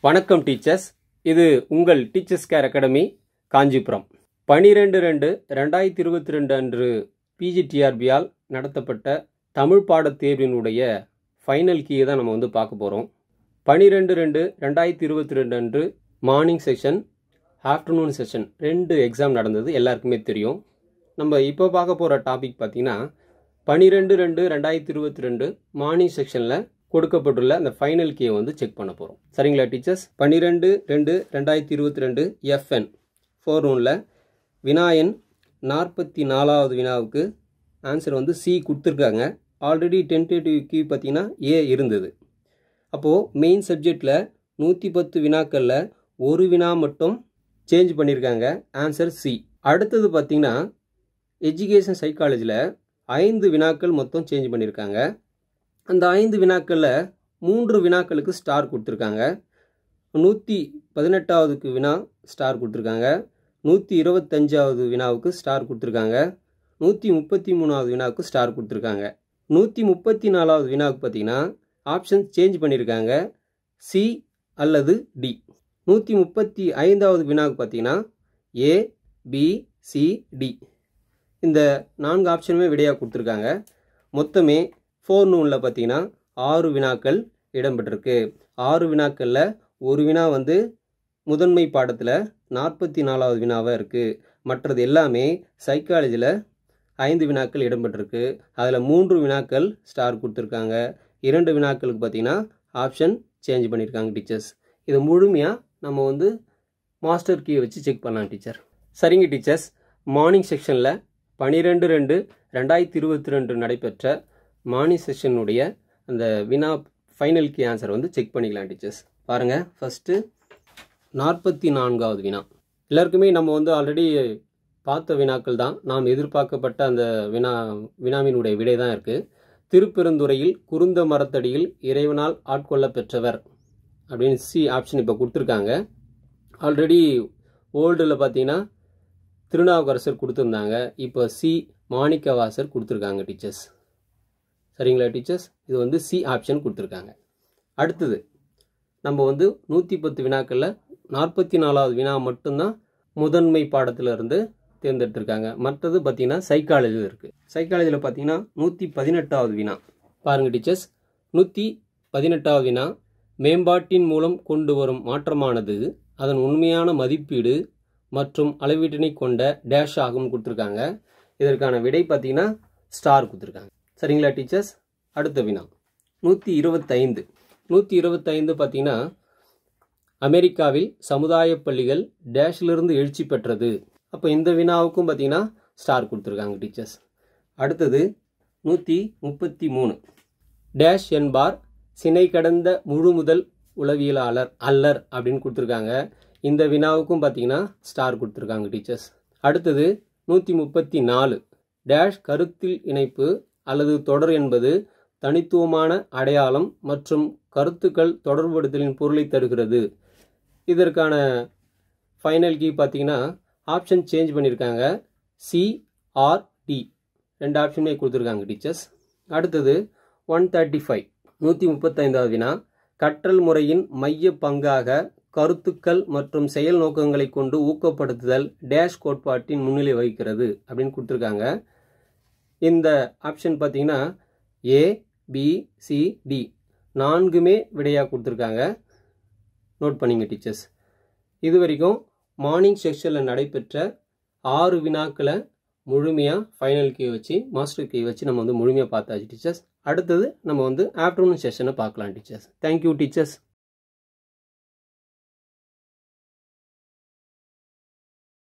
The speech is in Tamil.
வணக்கம் டீச்சர்ஸ் இது உங்கள் டீச்சர்ஸ் கேர் அகாடமி காஞ்சிபுரம் பனிரெண்டு ரெண்டு ரெண்டாயிரத்தி இருபத்தி ரெண்டு அன்று பிஜிடிஆர்பியால் நடத்தப்பட்ட தமிழ் பாடத் தேர்வினுடைய ஃபைனல் கீயை தான் நம்ம வந்து பார்க்க போகிறோம் பனிரெண்டு ரெண்டு ரெண்டாயிரத்தி இருபத்தி ரெண்டு அன்று மார்னிங் செஷன் ஆஃப்டர்நூன் செஷன் ரெண்டு எக்ஸாம் நடந்தது எல்லாருக்குமே தெரியும் நம்ம இப்போ பார்க்க போகிற டாபிக் பார்த்தீங்கன்னா பனிரெண்டு ரெண்டு ரெண்டாயிரத்தி இருபத்தி ரெண்டு மார்னிங் செக்ஷனில் கொடுக்கப்பட்டுள்ள அந்த ஃபைனல் கீயை வந்து செக் பண்ண போகிறோம் சரிங்களா டீச்சர்ஸ் பன்னிரெண்டு ரெண்டு ரெண்டாயிரத்தி இருபத்தி ரெண்டு எஃப்என் ஃபோர் ஒனில் வினாயன் நாற்பத்தி நாலாவது வினாவுக்கு ஆன்சர் வந்து சி கொடுத்துருக்காங்க ஆல்ரெடி டென்டேட்டிவ் கீ பார்த்தீங்கன்னா ஏ இருந்தது அப்போது மெயின் சப்ஜெக்டில் நூற்றி பத்து வினாக்களில் ஒரு வினா மட்டும் சேஞ்ச் பண்ணியிருக்காங்க ஆன்சர் சி அடுத்தது பார்த்தீங்கன்னா எஜுகேஷன் சைக்காலஜியில் ஐந்து வினாக்கள் மொத்தம் சேஞ்ச் பண்ணியிருக்காங்க அந்த ஐந்து வினாக்களில் மூன்று வினாக்களுக்கு ஸ்டார் கொடுத்துருக்காங்க நூற்றி பதினெட்டாவதுக்கு வினா ஸ்டார் கொடுத்துருக்காங்க நூற்றி இருபத்தஞ்சாவது வினாவுக்கு ஸ்டார் கொடுத்துருக்காங்க நூற்றி முப்பத்தி மூணாவது வினாவுக்கு ஸ்டார் கொடுத்துருக்காங்க நூற்றி முப்பத்தி நாலாவது வினாவுக்கு பார்த்தீங்கன்னா ஆப்ஷன் சேஞ்ச் பண்ணியிருக்காங்க சி அல்லது டி நூற்றி முப்பத்தி ஐந்தாவது வினாவுக்கு பார்த்தீங்கன்னா ஏ பி சி டி இந்த நான்கு ஆப்ஷனுமே விடையாக கொடுத்துருக்காங்க மொத்தமே ஃபோர் நூனில் பார்த்தீங்கன்னா ஆறு வினாக்கள் இடம்பெற்றிருக்கு ஆறு வினாக்களில் ஒரு வினா வந்து முதன்மை பாடத்தில் நாற்பத்தி நாலாவது வினாவாக இருக்குது மற்றது எல்லாமே சைக்காலஜியில் ஐந்து வினாக்கள் இடம்பெற்றிருக்கு அதில் மூன்று வினாக்கள் ஸ்டார் கொடுத்துருக்காங்க இரண்டு வினாக்களுக்கு பார்த்தீங்கன்னா ஆப்ஷன் சேஞ்ச் பண்ணியிருக்காங்க டீச்சர்ஸ் இது முழுமையாக நம்ம வந்து மாஸ்டர் கீயை வச்சு செக் பண்ணலாம் டீச்சர் சரிங்க டீச்சர்ஸ் மார்னிங் செக்ஷனில் பன்னிரெண்டு ரெண்டு ரெண்டாயிரத்தி இருபத்தி ரெண்டு நடைபெற்ற மார்னிங் செஷனுடைய அந்த வினா ஃபைனல் கீ ஆன்சர் வந்து செக் பண்ணிக்கலாம் டீச்சர்ஸ் பாருங்கள் ஃபஸ்ட்டு நாற்பத்தி நான்காவது வினா எல்லாருக்குமே நம்ம வந்து ஆல்ரெடி பார்த்த வினாக்கள் தான் நாம் எதிர்பார்க்கப்பட்ட அந்த வினா வினாவினுடைய விடை தான் இருக்குது திருப்பெருந்துறையில் குருந்த மரத்தடியில் இறைவனால் ஆட்கொள்ள பெற்றவர் அப்படின்னு சி ஆப்ஷன் இப்போ கொடுத்துருக்காங்க ஆல்ரெடி ஓல்டில் பார்த்தீங்கன்னா திருநாவுக்கரசர் கொடுத்துருந்தாங்க இப்போ சி மாணிக்கவாசர் கொடுத்துருக்காங்க டீச்சர்ஸ் சரிங்களா டீச்சர்ஸ் இது வந்து சி ஆப்ஷன் கொடுத்துருக்காங்க அடுத்தது நம்ம வந்து நூற்றி பத்து வினாக்களில் நாற்பத்தி நாலாவது வினா மட்டும்தான் முதன்மை பாடத்தில் இருந்து தேர்ந்தெடுத்திருக்காங்க மற்றது பார்த்தீங்கன்னா சைக்காலஜியில் இருக்குது சைக்காலஜியில் பார்த்தீங்கன்னா நூற்றி பதினெட்டாவது வினா பாருங்கள் டீச்சர்ஸ் நூற்றி பதினெட்டாவது வினா மேம்பாட்டின் மூலம் கொண்டு வரும் மாற்றமானது அதன் உண்மையான மதிப்பீடு மற்றும் அளவீட்டினை கொண்ட டேஷ் ஆகும் கொடுத்துருக்காங்க இதற்கான விடை பார்த்தீங்கன்னா ஸ்டார் கொடுத்துருக்காங்க சரிங்களா டீச்சர்ஸ் அடுத்த வினா நூற்றி இருபத்தைந்து நூற்றி இருபத்தைந்து பார்த்தீங்கன்னா அமெரிக்காவில் சமுதாய பள்ளிகள் டேஷிலிருந்து எழுச்சி பெற்றது அப்போ இந்த வினாவுக்கும் பார்த்தீங்கன்னா ஸ்டார் கொடுத்துருக்காங்க டீச்சர்ஸ் அடுத்தது நூற்றி முப்பத்தி மூணு டேஷ் என்பார் சினை கடந்த முழு முதல் உளவியலாளர் அல்லர் அப்படின்னு கொடுத்துருக்காங்க இந்த வினாவுக்கும் பார்த்தீங்கன்னா ஸ்டார் கொடுத்துருக்காங்க டீச்சர்ஸ் அடுத்தது நூற்றி முப்பத்தி நாலு டேஷ் கருத்தில் இணைப்பு அல்லது தொடர் என்பது தனித்துவமான அடையாளம் மற்றும் கருத்துக்கள் தொடர்புபடுத்தலின் பொருளை தருகிறது இதற்கான ஃபைனல் கீ பார்த்தீங்கன்னா ஆப்ஷன் சேஞ்ச் பண்ணியிருக்காங்க சி ஆர் டி ரெண்டு ஆப்ஷனுமே கொடுத்துருக்காங்க டீச்சர்ஸ் அடுத்தது ஒன் தேர்ட்டி ஃபைவ் நூற்றி முப்பத்தைந்தாவது வினா கற்றல் முறையின் மைய பங்காக கருத்துக்கள் மற்றும் செயல் நோக்கங்களை கொண்டு ஊக்கப்படுத்துதல் டேஷ் கோட்பாட்டின் முன்னிலை வகிக்கிறது அப்படின்னு கொடுத்துருக்காங்க இந்த ஆப்ஷன் பார்த்தீங்கன்னா ஏ பி சி டி நான்குமே விடையாக கொடுத்துருக்காங்க நோட் பண்ணிங்க டீச்சர்ஸ் இது வரைக்கும் மார்னிங் செக்ஷனில் நடைபெற்ற ஆறு வினாக்களை முழுமையாக ஃபைனல் கீ வச்சு மாஸ்டர் கீ வச்சு நம்ம வந்து முழுமையாக பார்த்தாச்சு டீச்சர்ஸ் அடுத்தது நம்ம வந்து ஆஃப்டர்நூன் செஷனை பார்க்கலாம் டீச்சர்ஸ் தேங்க்யூ டீச்சர்ஸ்